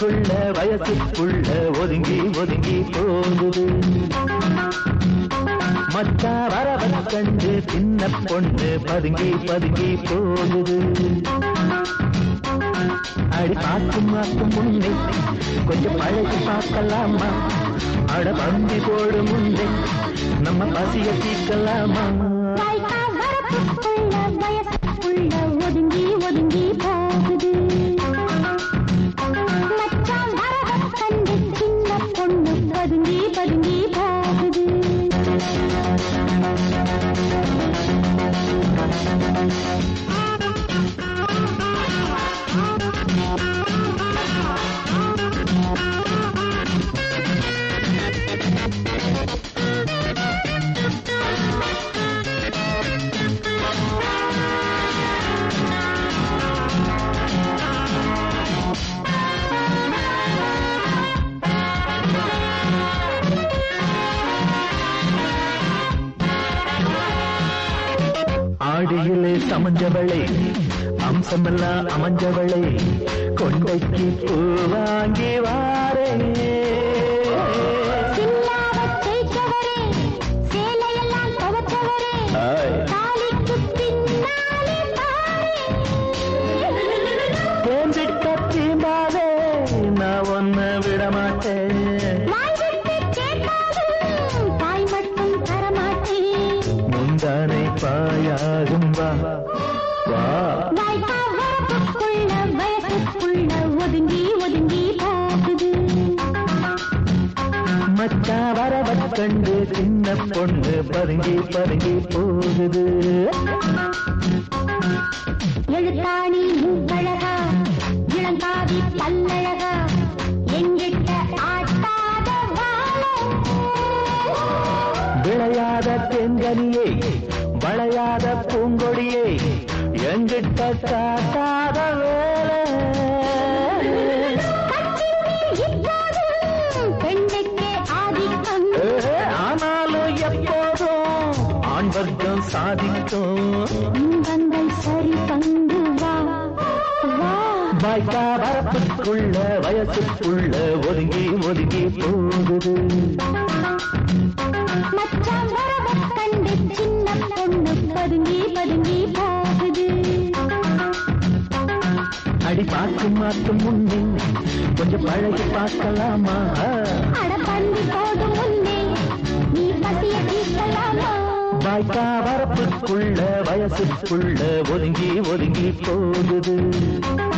வரப்புக்குள்ள வயசுக்குள்ள ஒதுங்கி ஒதுங்கி போகுது மச்சா வரவன் கண்டு சின்ன பொண்ணு பதுங்கி பதுங்கி போகுது அடி பார்க்கும் மாக்கும் முன்னே கொஞ்சம் பழகி பார்க்கலாமா அட பந்தி போடு முன்னே நம்ம பசிய தீர்க்கலாமா வாய்க்கா வரப்புக்குள்ள வயசுக்குள்ள ஒதுங்கி ஒதுங்கி போகுது மச்சான் வரவன் கண்டு சின்ன பொண்ணு பதுங்கி பதுங்கி போகுது ஆடியிலே சமஞ்சவளே அம்சமெல்லாம் அமைஞ்சவளே கொண்டைக்கு பூ வாங்கி வாரே சில்லாவத் தேய்ச்சவரே சேலையெல்லாம் துவச்சவரே ஆய். தாலிக்கு பின்னாலே பாரே தேஞ்சிட்ட தீம்பாதே நான் ஒன்ன விட மாட்டேன் வாய்விட்டு கேட்டாலும் தாய் மட்டும் தரமாட்டேன் முந்தானை பாயாகும் வா வா வாய்க்கா வரப்புக்குள்ள வயசுக்குள்ள ஒதுங்கி ஒதுங்கி போகுது மச்சா வரவ கண்டு சின்ன பொண்ணு பதுங்கி பதுங்கி போகுது எழுத்தாணி மூக்கழகா இளங்காவி பல்லழகா எங்கிட்ட ஆட்டாத வாழை விளையாத தென்கனியே வளையாத பூங்கொடியே எங்கிட்ட காட்டாத வேலை பெண்ணுக்கே ஆதிக்கம் ஏ, ஆனாலும் எப்போதும் ஆண் வர்க்கம் சாதிக்கும் இன்பங்கள் சரி பங்கு வா வா வாய்க்கா வரப்புக்குள்ள வயசுக்குள்ள ஒதுங்கி ஒதுங்கி போகுது மச்சான் வரவக் கண்டு சின்ன பொண்ணு பதுங்கி பதுங்கி போகுது அடி பார்க்கும் மாற்றும் முன்னே கொஞ்சம் பழகி பார்க்கலாமா அட பந்தி போடும் முன்னே நீ பசிய தீர்க்கலாமா வாய்க்கா வரப்புக்குள்ள வயசுக்குள்ள ஒதுங்கி ஒதுங்கி போகுது